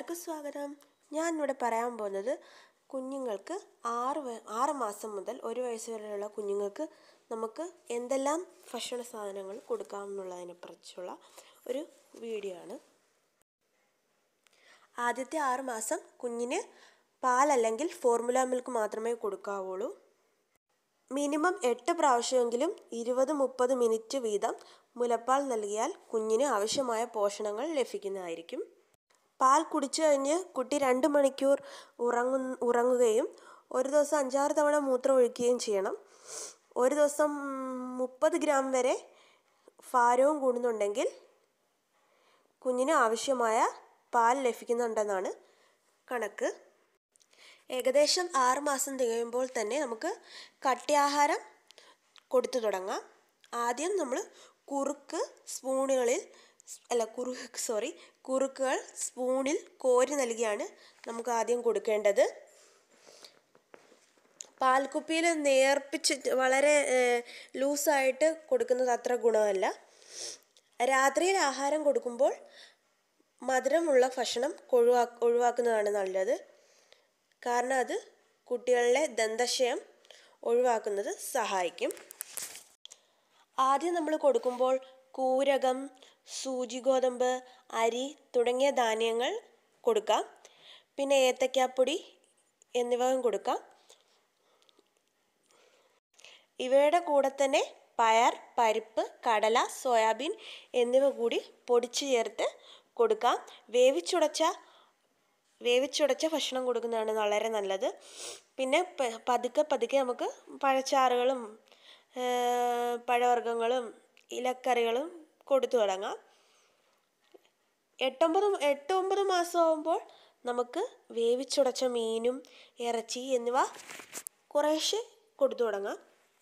എല്ലാവർക്കും സ്വാഗതം ഞാൻ ഇവിടെ പറയാൻ പോകുന്നത് കുഞ്ഞുങ്ങൾക്ക് ആറ് വ- ആറ് മാസം മുതൽ ഒരു വയസ്സ് വരെയുള്ള കുഞ്ഞുങ്ങൾക്ക് നമുക്ക് എന്തെല്ലാം ഭക്ഷണ സാധനങ്ങൾ കൊടുക്കാം എന്നുള്ളതിനെ കുറിച്ചുള്ള ഒരു വീഡിയോ ആണ് ആദ്യത്തെ ആറ് മാസം കുഞ്ഞിന് പാലല്ലെങ്കിൽ ഫോർമുല മിൽക്ക് മാത്രമേ കൊടുക്കാവുള്ളൂ മിനിമം എട്ട് പ്രാവശ്യമെങ്കിലും ഇരുപത് മുപ്പത് മിനിറ്റ് വീതം മുലപ്പാൽ നൽകിയാൽ കുഞ്ഞിന് ആവശ്യമായ പോഷണങ്ങൾ ലഭിക്കുന്നതായിരിക്കും പാൽ കുടിച്ചു കഴിഞ്ഞ് കുട്ടി രണ്ട് മണിക്കൂർ ഉറങ്ങു ഉറങ്ങുകയും ഒരു ദിവസം അഞ്ചാറ് തവണ മൂത്രം ഒഴിക്കുകയും ചെയ്യണം ഒരു ദിവസം മുപ്പത് ഗ്രാം വരെ ഭാരവും കൂടുന്നുണ്ടെങ്കിൽ കുഞ്ഞിന് ആവശ്യമായ പാൽ ലഭിക്കുന്നുണ്ടെന്നാണ് കണക്ക് ഏകദേശം ആറ് മാസം തികയുമ്പോൾ തന്നെ നമുക്ക് കട്ടിയാഹാരം കൊടുത്തു തുടങ്ങാം ആദ്യം നമ്മൾ കുറുക്ക് സ്പൂണുകളിൽ അല്ല കുറു സോറി കുറുക്കുകൾ സ്പൂണിൽ കോരി നൽകിയാണ് നമുക്ക് ആദ്യം കൊടുക്കേണ്ടത് പാൽക്കുപ്പിയിൽ നേർപ്പിച്ച് വളരെ ലൂസായിട്ട് കൊടുക്കുന്നത് അത്ര ഗുണമല്ല രാത്രിയിൽ ആഹാരം കൊടുക്കുമ്പോൾ മധുരമുള്ള ഭക്ഷണം ഒഴിവാ ഒഴിവാക്കുന്നതാണ് നല്ലത് കാരണം അത് കുട്ടികളിലെ ദന്തക്ഷയം ഒഴിവാക്കുന്നത് സഹായിക്കും ആദ്യം നമ്മൾ കൊടുക്കുമ്പോൾ കൂരകം സൂചി ഗോതമ്പ് അരി തുടങ്ങിയ ധാന്യങ്ങൾ കൊടുക്കാം പിന്നെ ഏത്തക്കാപ്പൊടി എന്നിവയും കൊടുക്കാം ഇവയുടെ കൂടെ തന്നെ പയർ പരിപ്പ് കടല സോയാബീൻ എന്നിവ കൂടി പൊടിച്ചു ചേർത്ത് കൊടുക്കാം വേവിച്ചുടച്ച വേവിച്ചുടച്ച ഭക്ഷണം കൊടുക്കുന്നതാണ് വളരെ നല്ലത് പിന്നെ പ- പതുക്കെ പതുക്കെ നമുക്ക് പഴച്ചാറുകളും പഴവർഗ്ഗങ്ങളും ഇലക്കറികളും കൊടുത്തു തുടങ്ങാം എട്ടൊമ്പത് എട്ട് ഒമ്പത് മാസം ആകുമ്പോൾ നമുക്ക് വേവിച്ചുടച്ച മീനും ഇറച്ചി എന്നിവ കുറേശ്ശെ കൊടുത്തു തുടങ്ങാം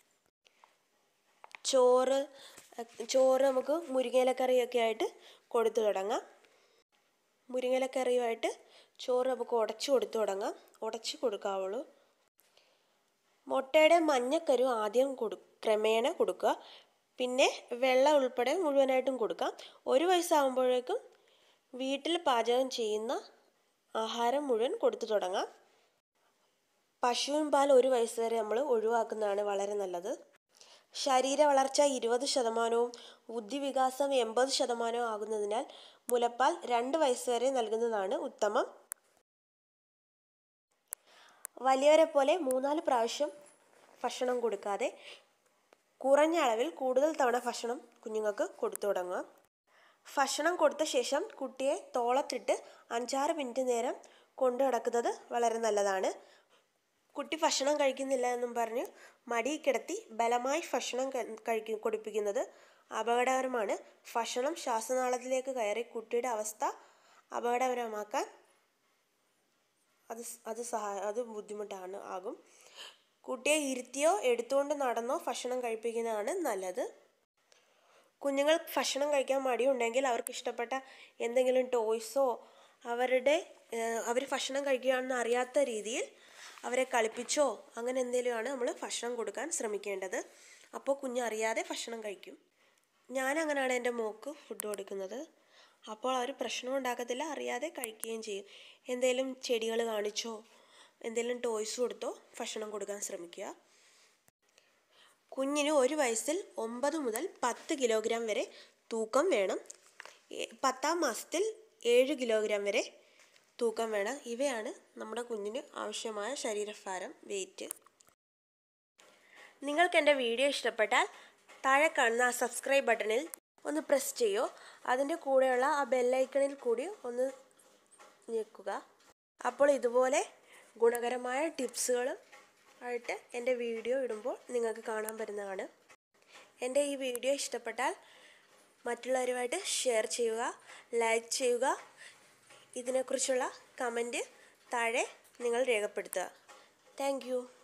ചോറ് അഹ് ചോറ് നമുക്ക് മുരിങ്ങയിലക്കറിയൊക്കെ ആയിട്ട് കൊടുത്തു തുടങ്ങാം മുരിങ്ങയിലക്കറിയുമായിട്ട് ചോറ് നമുക്ക് ഉടച്ചു കൊടുത്തു തുടങ്ങാം ഉടച്ച് കൊടുക്കാവുള്ളൂ മുട്ടയുടെ മഞ്ഞക്കരു ആദ്യം കൊടു ക്രമേണ കൊടുക്കുക പിന്നെ വെള്ള ഉൾപ്പെടെ മുഴുവനായിട്ടും കൊടുക്കാം ഒരു വയസ്സാകുമ്പോഴേക്കും വീട്ടിൽ പാചകം ചെയ്യുന്ന ആഹാരം മുഴുവൻ കൊടുത്തു തുടങ്ങാം പശുവിൻ പാൽ ഒരു വയസ്സ് വരെ നമ്മൾ ഒഴിവാക്കുന്നതാണ് വളരെ നല്ലത് ശരീര വളർച്ച ഇരുപത് ശതമാനവും ബുദ്ധിവികാസം എൺപത് ശതമാനവും ആകുന്നതിനാൽ മുലപ്പാൽ രണ്ട് വയസ്സ് വരെ നൽകുന്നതാണ് ഉത്തമം വലിയവരെ പോലെ മൂന്നാല് പ്രാവശ്യം ഭക്ഷണം കൊടുക്കാതെ കുറഞ്ഞ അളവിൽ കൂടുതൽ തവണ ഭക്ഷണം കുഞ്ഞുങ്ങൾക്ക് കൊടുത്തു തുടങ്ങുക ഭക്ഷണം കൊടുത്ത ശേഷം കുട്ടിയെ തോളത്തിട്ട് അഞ്ചാറ് മിനിറ്റ് നേരം കൊണ്ടു നടക്കുന്നത് വളരെ നല്ലതാണ് കുട്ടി ഭക്ഷണം കഴിക്കുന്നില്ല എന്നും പറഞ്ഞ് മടി കിടത്തി ബലമായി ഭക്ഷണം കഴിക്കും കൊടുപ്പിക്കുന്നത് അപകടകരമാണ് ഭക്ഷണം ശ്വാസനാളത്തിലേക്ക് കയറി കുട്ടിയുടെ അവസ്ഥ അപകടകരമാക്കാൻ അത് സ് അത് സഹായ അത് ബുദ്ധിമുട്ടാണ് ആകും കുട്ടിയെ ഇരുത്തിയോ എടുത്തുകൊണ്ട് നടന്നോ ഭക്ഷണം കഴിപ്പിക്കുന്നതാണ് നല്ലത് കുഞ്ഞുങ്ങൾ ഭക്ഷണം കഴിക്കാൻ മടിയുണ്ടെങ്കിൽ അവർക്ക് ഇഷ്ടപ്പെട്ട എന്തെങ്കിലും ടോയ്സോ അവരുടെ അവർ ഭക്ഷണം കഴിക്കുകയാണെന്ന് അറിയാത്ത രീതിയിൽ അവരെ കളിപ്പിച്ചോ അങ്ങനെ എന്തെങ്കിലുമാണ് നമ്മൾ ഭക്ഷണം കൊടുക്കാൻ ശ്രമിക്കേണ്ടത് അപ്പോൾ കുഞ്ഞ് അറിയാതെ ഭക്ഷണം കഴിക്കും ഞാൻ അങ്ങനെയാണ് എൻ്റെ മോക്ക് ഫുഡ് കൊടുക്കുന്നത് അപ്പോൾ അവർ പ്രശ്നം ഉണ്ടാക്കത്തില്ല അറിയാതെ കഴിക്കുകയും ചെയ്യും എന്തെങ്കിലും ചെടികൾ കാണിച്ചോ എന്തെങ്കിലും ടോയ്സ് കൊടുത്തോ ഭക്ഷണം കൊടുക്കാൻ ശ്രമിക്കുക കുഞ്ഞിന് ഒരു വയസ്സിൽ ഒമ്പത് മുതൽ പത്ത് കിലോഗ്രാം വരെ തൂക്കം വേണം ഏ- പത്താം മാസത്തിൽ ഏഴ് കിലോഗ്രാം വരെ തൂക്കം വേണം ഇവയാണ് നമ്മുടെ കുഞ്ഞിന് ആവശ്യമായ ശരീരഭാരം വെയിറ്റ് നിങ്ങൾക്ക് എൻ്റെ വീഡിയോ ഇഷ്ടപ്പെട്ടാൽ താഴെ കാണുന്ന ആ സബ്സ്ക്രൈബ് ബട്ടണിൽ ഒന്ന് പ്രസ് ചെയ്യോ അതിൻ്റെ കൂടെയുള്ള ആ ബെല്ലൈക്കണിൽ കൂടി ഒന്ന് ഞെക്കുക അപ്പോൾ ഇതുപോലെ ഗുണകരമായ ടിപ്സുകളും ആയിട്ട് എൻ്റെ വീഡിയോ ഇടുമ്പോൾ നിങ്ങൾക്ക് കാണാൻ പറ്റുന്നതാണ് എൻ്റെ ഈ വീഡിയോ ഇഷ്ടപ്പെട്ടാൽ മറ്റുള്ളവരുമായിട്ട് ഷെയർ ചെയ്യുക ലൈക്ക് ചെയ്യുക ഇതിനെക്കുറിച്ചുള്ള കമൻറ്റ് താഴെ നിങ്ങൾ രേഖപ്പെടുത്തുക താങ്ക് യു